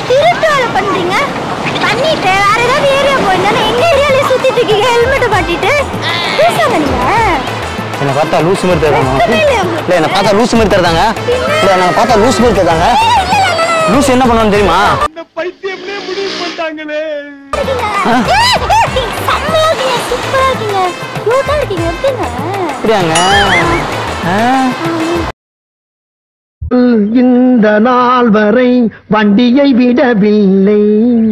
திருட்டு வேலை பண்றீங்க பண்ணிட்டு வேற ஏதாவது ஏரியா போயிருந்தா எங்க ஏரியால சுத்திட்டு இருக்கீங்க ஹெல்மெட் மாட்டிட்டு பேசாத நீங்க என்னை பார்த்தா லூஸ் மாதிரி தருதாங்க வெக்கமே இல்லையா உங்களுக்கு? இல்லை என்னை பார்த்தா லூஸ் மாதிரி தருதாங்க இல்லை என்னை பார்த்தா லூஸ் மாதிரி தருதாங்க லூஸ் என்ன பண்ணுவான்னு தெரியுமா செம்மையா இருக்கீங்க சூப்பரா இருக்கீங்க கியூட்டா இருக்கீங்க எப்படிங்க அப்படியாங்க ஆ இந்த நாள் வரை வண்டியை விடவில்லை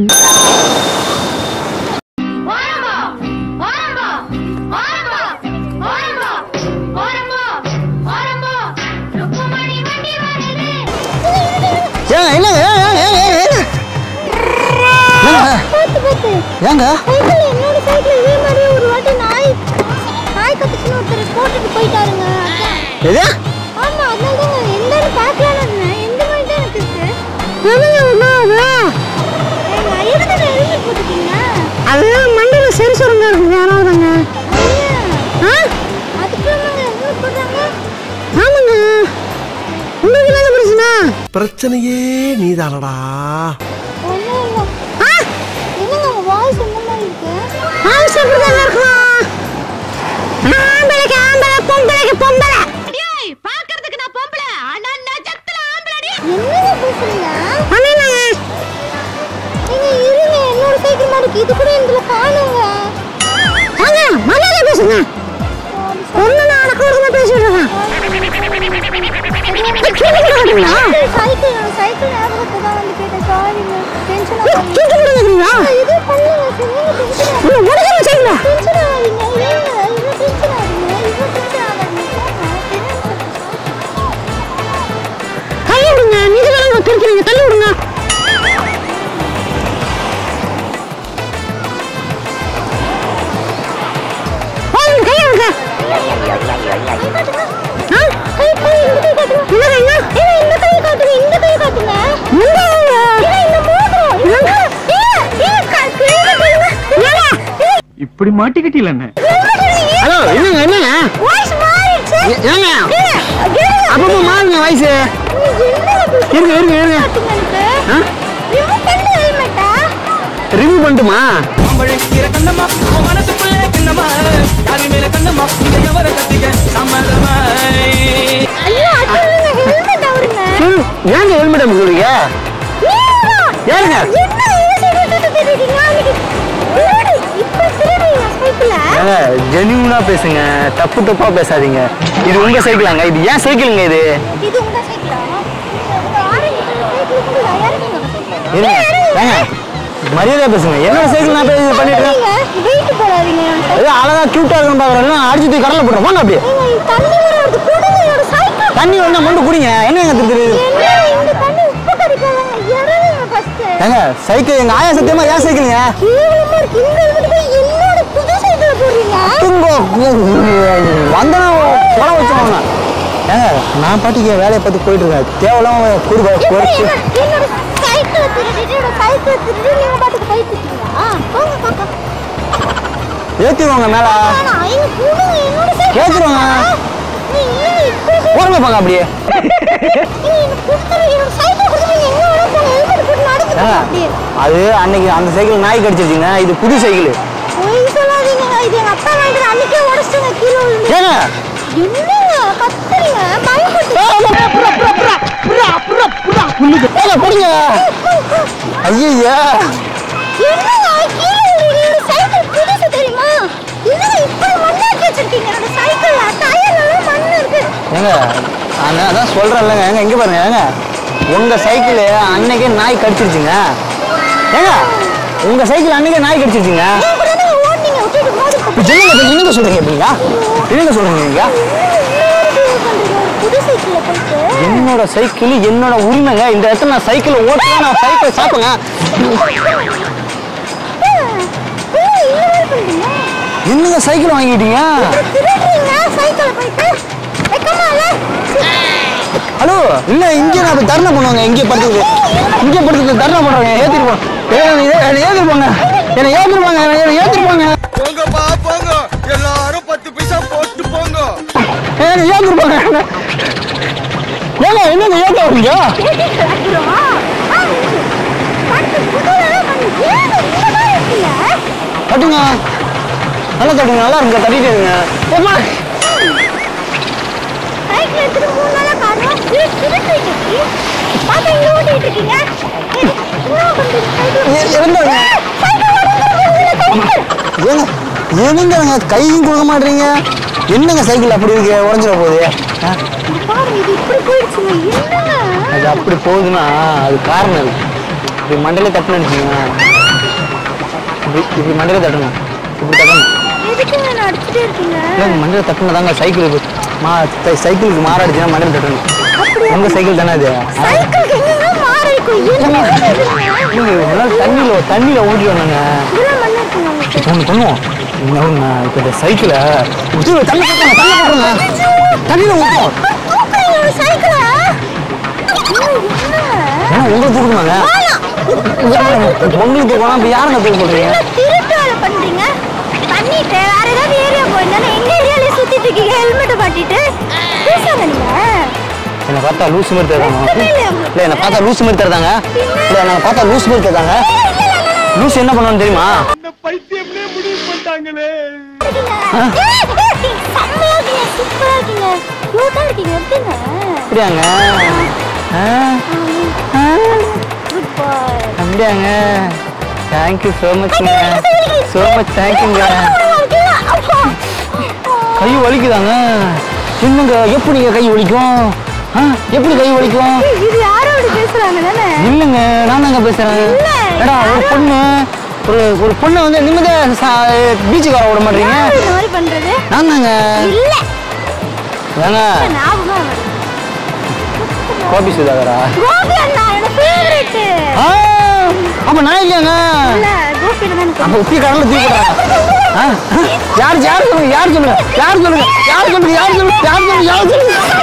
ஏங்க என்னங்க ஏங்க ஏங்க ஏங்க ஏங்க பார்த்து பார்த்து ஏங்க சைக்கிள் என்னோட சைக்கிள் இதே மாதிரி ஒரு வாட்டி நாய் நாய் கத்துச்சுன்னு ஒருத்தர் போட்டுட்டு போயிட்டாருங்க அதான். எது ஆமா அதனால தான் எல்லாரும் பார்க்கலாம்னு இருந்தேன் எந்த மாதிரி தான் எனக்கு இருக்கு ஏங்க, எதுக்கு நான் ஹெல்மெட் போட்டுட்டீங்க அது மண்டையில சென்சருங்க இருக்குது அதனாலதாங்க ஐயா, அதுக்கு என்னங்க ஹெல்மெட் போடுறாங்க ஆமாங்க உங்களுக்கு என்ன பிரச்சனை பிரச்சனையே நீதானடா ஒண்ணும் இல்ல என்னங்க உங்க வாய்ஸ் என்ன மாதிரி இருக்கு ஆயுஷ் அப்படிதாங்க இருக்கும் ஆம்பளைக்கு ஆம்பளை பொம்பளைக்கு பொம்பளை என்னங்க பேசுறீங்க அண்ணா நீங்க இருங்க என்னோட சைக்கிள் மாதிரி இருக்கு இது கூட இதுல காணுங்க வாங்க மரியாதை பேசுங்க ஒண்ணு நான் அடக்கமா பேசிட்டு இருக்கேன் சைக்கிள் சைக்கிள் ஞாபகத்தை தான் வந்து கேட்டேன் சாரிங்க டென்ஷன் தூக்கி விடுங்க இது பண்ணுங்க டென்ஷன் உடனே செய்யுங்க டென்ஷன் ஆகாதீங்க ஏங்க இவ்வளோ டென்ஷன் ஆகுங்க இவ்வளோ டென்ஷன் ஆகாதீங்க தள்ளி விடுங்க நீங்க தானே திருக்கிறீங்க தள்ளி விடுங்க வாங்க, கையை விடுங்க. ஆ? கை கை இந்த கை காட்டுங்க இந்த கையா? ஏங்க இந்த கை காட்டுங்க இந்த கை காட்டுங்க இந்த கையா? ஏங்க இந்த மோதிரம் ஏங்க ஏங்க ஏங்க க- கையில கையில ஏங்க இப்படி மாட்டிக்கிட்டீல என்ன ஹலோ என்னங்க என்னங்க வாய்ஸ் மாறிடுச்சு ஏ- ஏங்க ஏங்க ஏங்க அப்பப்போ மாறுங்க வயசு இருங்க இருங்க இருங்க ஆ? ரிமூவ் பண்ணு ஹெல்மெட்டா ரிமூவ் பண்ணட்டுமா ஐயோ அது இல்லைங்க ஹெல்மெட் அவருங்க ம், ஏங்க ஹெல்மெட் அப்படி சொல்றீங்க ஏங்க என்ன இந்த சைடு விட்டுட்டு திருடுறீங்க அன்னைக்கு திருடு இப்ப திருடுறீங்க சைக்கிள ஏங்க ஜெனியூனா பேசுங்க தப்பு தப்பா பேசாதீங்க இது உங்க சைக்கிளாங்க இது ஏன் சைக்கிளுங்க இது இது உங்க சைக்கிளா உங்க ஆரஞ்சு கலர் சைக்கிள் கூட இறங்குங்க இருங்க ஏங்க மரியாதை பேசுங்க என்னோட சைக்கிள் நான் போய் இது பண்ணிட்டு இருக்கேன். வெயிட் போடாதீங்க ஏதோ அழகா கியூட்டா இருக்கணும் பாக்குறேன் அடிச்சு தூக்கி கடலை போடுறோம் வாங்க அப்படியே ஏங்க தண்ணி வர வருது கொடுங்க என்னோட சைக்கிள் தண்ணி வந்தா மொண்டு குடிங்க என்னங்க திரு என்ன இந்த தண்ணி உப்பு கறிக்காதங்க இறங்குங்க ஃபர்ஸ்ட் ஏங்க சைக்கிள் எங்க ஆயா சத்தியமா ஏன் சைக்கிளுங்க கேவலமா இருக்கு இங்க இருந்துட்டு போய் என்னோட புது சைக்கிள் போடுறீங்க துங்கோ வந்தனா குறை வச்சுக்கோங்க ஏங்க நான் பாட்டுக்கு என் வேலையை பார்த்து போயிட்டு இருக்கேன் தேவையில்லாம கூடு எப்படி குறைச்சு என்ன- என்னோட சைக்கிளை திருடிட்டு என்னோட சைக்கிளை திருடி நீங்க பாட்டுக்கு போயிட்டு இருக்கீங்களா போங்க பாப்பா ஏத்திடுவாங்க மேல ஆனா ஐயோ கொடுங்க என்னோட சைக்கிள் ஏத்திடுவாங்க ஏய், ஏய், இப்படி போடுங்க பாங்க அப்படியே ஏய், எனக்கு கொடுத்துரு, என்னோட சைக்கிள் கொடுத்துரு, எங்க வேணா போங்க, helmet போட்டு நடந்து போங்க ஏங்க, அப்படியே. அது அன்னைக்கு அந்த சைக்கிள் நாய் கடிச்சிருச்சுங்க இது புது சைக்கிள் பொய் சொல்லாதீங்க, இது எங்க அப்பா வாங்கிட்டு வந்து அன்னைக்கே உடைச்சிட்டுங்க, கீழே விழுந்து. ஏங்க என்னங்க, கத்துறீங்க, பயப்பட்டு. ஏங்க, போடுங்க ஐயா என்னங்க, கீழே விழுறீங்க, என்னோட சைக்கிள் புதுசு தெரியுமா? என்னங்க, இப்படி மண்ணாக்கி வச்சிருக்கீங்க, என்னோட சைக்கிள்ல, டயர்ல எல்லாம் மண்ணு இருக்கு. ஏங்க நான் அதான் சொல்றேன்லங்க ஏங்க இங்க பாருங்க ஏங்க உங்க சைக்கிள் அன்னைக்கே நாய் கடிச்சிருச்சுங்க ஏங்க உங்க சைக்கிள் அன்னைக்கே நாய் கடிச்சிருச்சுங்க ஏன் கூட தானே ஓடுனீங்க, விட்டுட்டு மோதி போட்டு. இப்ப என்னங்க இப்ப என்னங்க சொல்றீங்க இப்படிங்க என்னங்க சொல்றீங்க நீங்க என்ன பண்றீங்க, ஒரு புது சைக்கிள்ல போயிட்டு என்னோட சைக்கிள் என்னோட உரிமைங்க இந்த இடத்துல நான் சைக்கிளை ஓட்டுவேன் நான் சைக்கிளை சாப்பிடுங்க என்னங்க சைக்கிள் வாங்கிட்டீங்க திருடுறீங்க சைக்கிளை போயிட்டு வெக்கமா இல்ல ஹலோ இல்ல இங்க நான் இப்ப தர்ணை பண்ணுவாங்க இங்கே படுத்துக்கு இங்கே படுத்துக்கு தர்ணை பண்ணுவாங்க ஏத்திட்டு போங்க என்னை ஏத்திட்டு போங்க என்னை ஏத்திட்டு போங்க என்னை ஏத்திட்டு போங்க போங்கப்பா போங்க எல்லாரும் பத்து பைசா போட்டு போங்க ஏங்க ஏத்திட்டு போங்க ஏங்க என்னங்க ஏத்த வரீங்க கேட்டு கிடக்குறோம் தட்டுங்க நல்லா தட்டுங்க நல்லா இருங்க தட்டிட்டு இருங்க ஏம்மா சைக்கிள் எடுத்துட்டு மூணு நாளா காணோம் திரு- திருட்டு இன்னைக்கு. பாப்பா இங்க ஓட்டிட்டு இருக்கீங்க ஏய், என்ன பண்றீங்க சைக்கிள்? இ- இருந்தவங்க. ஏய், சைக்கிள் ஓடுங்க, சைக்கிள். ஏங்க என்னங்க கையும் கொடுக்க மாட்டீங்க என்னங்க சைக்கிள் அப்படி இருக்கு உடஞ்சிட போகுது ஆ? இங்க பாருங்க இது இப்படி போயிடுச்சுங்க என்னங்க அது அப்படி போகுதுன்னா அது காரணம் இருக்கு இப்படி மண்டையில தட்டுன்னு நினைச்சீங்க இப்படி இப்படி மண்டையில தட்டணும் இப்படி தட்டணும் எதுக்குங்க என்ன அடிச்சுட்டே இருக்கீங்க இல்லைங்க மண்டையில தட்டுனா தாங்க சைக்கிளுக்கு மா சை- சைக்கிளுக்கு மாறாடுச்சுன்னா மண்டையில தட்டணும் உங்க சைக்கிள் தானே அது சைக்கிளுக்கு எங்கெங்க மாறிக்கும் என்ன நீங்க இவ்வளவு நாள் தண்ணியில தண்ணியில ஓட்டிட்டு வந்தாங்க இதெல்லாம் மண்ணா இருக்குங்க உங்களுக்கு இப்போ ஒன்று பண்ணுவோம் இன்னொன்று இப்போ இந்த சைக்கிளை தண்ணி போட்டுருங்க தண்ணி போட்டுருங்க தண்ணியில் ஊற்றுவோம் தூக்குறீங்க ஒரு சைக்கிளா என்னங்க ஏன்னா உங்களுக்கு தூக்கணுமாங்க உங்களுக்கு போனா இப்போ யாருங்க தூக்க போடுறீங்க என்ன திருட்டு வேலை பண்றீங்க பண்ணிட்டு வேற ஏதாவது ஏரியா போயிருந்தா எங்க ஏரியால சுத்திட்டு இருக்கீங்க ஹெல்மெட்டை மாட்டிட்டு பேசாத நீங்க என்னை பார்த்தா லூஸ் மாதிரி தருதாங்க வெக்கமே இல்லையா உங்களுக்கு? இல்லை என்னை பார்த்தா லூஸ் மாதிரி தருதாங்க இல்லை என்னை பார்த்தா லூஸ் மாதிரி தருதாங்க லூஸ் என்ன பண்ணுவான்னு தெரியுமா இந்த பைத்தியம்னே முடிவு பண்ணிட்டாங்களே இருக்கீங்க. ஏய், ஏய், செம்மையா இருக்கீங்க சூப்பரா இருக்கீங்க கியூட்டா இருக்கீங்க எப்படிங்க அப்படியாங்க ஆ ஆ குட் பாய் அப்படியாங்க தேங்க்யூ ஸோ மச்ங்க ஸோ மச் தேங்க்யூங்க கை வலிக்குதாங்க என்னங்க எப்படிங்க கை வலிக்கும் ஆ எப்படி கை வலிக்கும் இது யாரும் அப்படி பேசுறாங்க தானே இல்லைங்க நான் தாங்க பேசுறேன் இல்ல. ஏடா ஒரு பொண்ணு ஒரு ஒரு பொண்ணை வந்து நிம்மதியா பீச்சுக்கு வர விட மாட்டீங்க யாரு இந்த மாதிரி பண்றது நான் தாங்க இல்ல ஏங்க ஞாபகம் வருது. கோபி சுதாகரா கோபி அண்ணா என்னோட ஃபேவரட் ஆ, அப்ப நான் இல்லையாங்க இல்ல கோபி தான் எனக்கு அப்ப உப்பி கடல்ல தூக்கி போடுறாங்க. ஆ, ஆ, யார் யார் சொல்லுங்க யார் சொல்லுங்க யார் சொல்லுங்க யார் சொல்லுங்க யார் சொல்லுங்க யார் சொல்லுங்க யார் சொல்லுங்க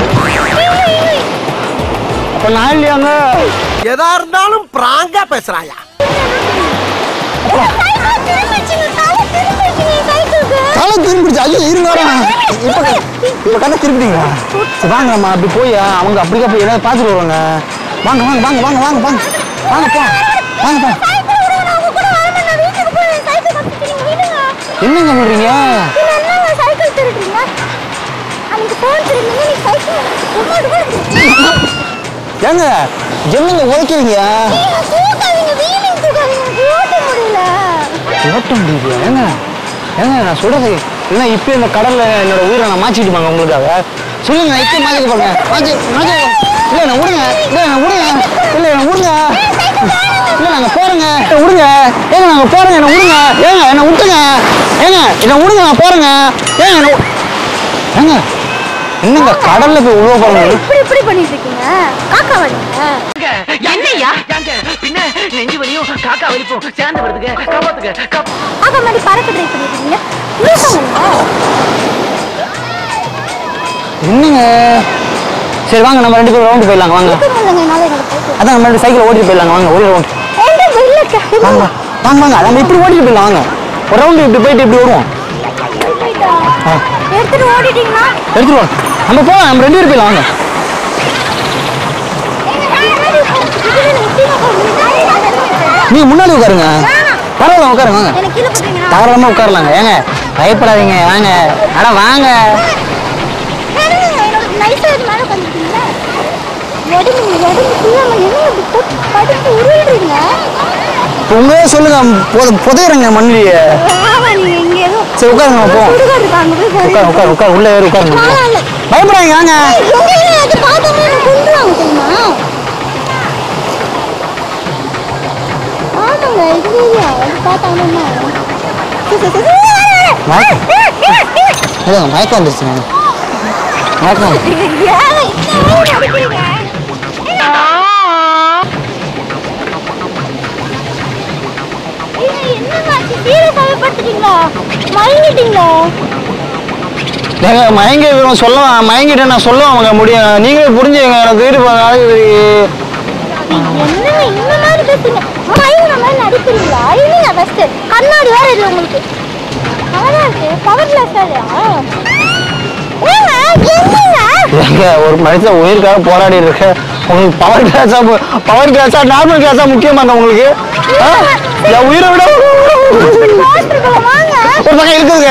அப்ப நான் இல்லையாங்க எதா இருந்தாலும் பிராங்கா பேசுறாயா சைக்கிள் திரும்பிச்சுங்க தலை திரும்பிச்சுங்க சைக்கிளுக்கு தலை திரும்பிடுச்சு ஐயோ இருங்க இப்ப இப்ப கண்ணை திருப்பிட்டீங்களா சரி வாங்கம்மா அப்படி போய் அவங்க அப்படிக்கா போய் ஏதாவது பார்த்துட்டு வருவாங்க வாங்க வாங்க வாங்க வாங்க வாங்க வாங்க வாங்க போ வாங்க போ சைக்கிள் விடுங்க நான் உங்க கூட வரேன் நான் வீட்டுக்கு போறேன் சைக்கிள் கத்துட்டு நீங்க விடுங்க என்னங்க பண்றீங்க இல்ல என்னங்க சைக்கிள் திருடுறீங்க அன்னைக்கு ஃபோன் திருடுங்க நீ சைக்கிள் உங்களோட கூட ஏங்க என்னங்க உழைக்கிறீங்க நீங்க தூக்காதீங்க வீலிங் தூக்காதீங்க ஓட்ட முடியல ஓட்ட முடியலையா ஏங்க ஏங்க நான் சொல்றது இல்லைன்னா இப்போ இந்த கடல்ல என்னோட உயிரை நான் மாற்றிட்டுமாங்க உங்களுக்காக சொல்லுங்க நான் இப்போ மாற்றிட்டு போங்க மாற்றி மாற்றி இல்லை நான் விடுங்க இல்லை நான் விடுங்க இல்லை நான் விடுங்க இல்லை நாங்கள் போகிறேங்க விடுங்க ஏங்க நாங்கள் போகிறேங்க என்ன விடுங்க ஏங்க என்னை விட்டுங்க ஏங்க என்னை விடுங்க நான் போகிறேங்க ஏங்க என்ன வி- ஏங்க என்னங்க கடல்ல போய் உழுவ போகிறேங்க இப்படி இப்படி பண்ணிட்டு இருக்கீங்க காக்கா வரீங்க என்னையா பின்ன நெஞ்சு வலியும் காக்கா வலிப்பும் சேர்ந்து வருதுங்க காப்பாத்துங்க காப்பா காக்கா மாதிரி பறக்க ட்ரை பண்ணிட்டு இருக்கீங்க லூசாங்க என்னங்க சரி வாங்க நம்ம ரெண்டு பேரும் ரவுண்டு போயிடலாங்க வாங்க இல்லைங்க என்னால என்னோட சைக்கிள் அதான் நம்ம ரெண்டு சைக்கிள் ஓட்டிட்டு போயிடலாங்க வாங்க ஒரு ரவுண்ட் எங்க இல்ல வாங்க வாங்க வாங்க நம்ம இப்படி ஓட்டிட்டு போயிடலாம் வாங்க ஒரு ரவுண்டு இப்படி போயிட்டு இப்படி வருவோம் ஆ. எடுத்துட்டு ஓடிட்டீங்கன்னா எடுத்துட்டு வாங்க நம்ம போகலாம் நம்ம ரெண்டு பேரும் போயிடலாம் வாங்க நீங்க முன்னாடி உட்காருங்க பரவாயில்ல உட்காருங்க வாங்க எனக்கு கீழே போட்டீங்கன்னா தாராளமா உட்காரலாங்க ஏங்க பயப்படாதீங்க வாங்க அட வாங்க என்னோட நைஸா இது மேல உட்காந்துருக்கீங்களா உடம்பு உடம்பு ஃபுல்லாக என்ன இப்படி போட்டு படுத்து உருள்றீங்க இப்ப உங்களே சொல்லுங்க புத- புதையறங்க மண்ணிலேயே ஆமா நீங்க இங்க ஏதோ சரி உட்காருங்க நம்ம போவோம் சுடுகாடு இருக்கு அங்க போய் சரி உட்காரு உட்காரு உட்காரு உள்ள ஏறி உட்காருங்க பரவாயில்ல. பயப்படாதீங்க வாங்க உங்களை அது பார்த்தோம்னா எனக்கு கொண்டுருவாங்க தெரியுமா ஆமாங்க இது இல்லையா அது பார்த்தாங்கன்னா மயக்கம் இல்லைங்க மயக்கம் வந்துருச்சுங்க மயக்கம் வந்து- மயங்கிட்டீங்களா ஏங்க மயங்கி இவன் சொல்லுவான் மயங்கிட்டேன் நான் சொல்லுவேன் அவங்க முடியும் நீங்களே புரிஞ்சுங்க எனக்கு வீடு என்னங்க இந்த மாதிரி பேசுங்க மயங்கிற மாதிரி நடிக்கிறீங்களா இல்லைங்க ஃபர்ஸ்ட் கண்ணாடி வேற இல்லை உங்களுக்கு அழகா இருக்கு பவர் கிளாஸ் வேறையா ஏங்க என்னங்க ஏங்க ஒரு மனுஷன் உயிருக்காக போராடி இருக்க உங்களுக்கு பவர் கிளாஸா பவர் கிளாஸா நார்மல் கிளாஸா முக்கியமாங்க உங்களுக்கு ஆ? என் உயிரை விட பார்த்துருக்கலாம் வாங்க ஒரு பக்கம் இருக்குதுங்க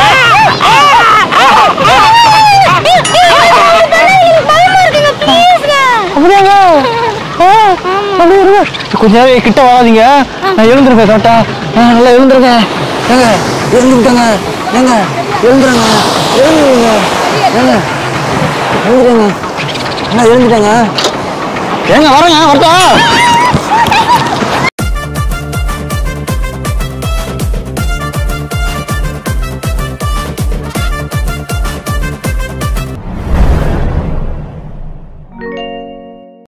அப்படியாங்க ஆ, அப்படியே இருங்க. கொஞ்ச நேரம் கிட்ட வராதீங்க நான் எழுந்துருங்க கரெக்டா ஆ, நல்லா எழுந்துருங்க ஏங்க எழுந்துக்கிட்டேங்க ஏங்க எழுந்துருங்க எழுந்துருங்க ஏங்க எழுந்துருங்க நல்லா எழுந்துட்டேங்க ஏங்க வரேங்க வரட்டா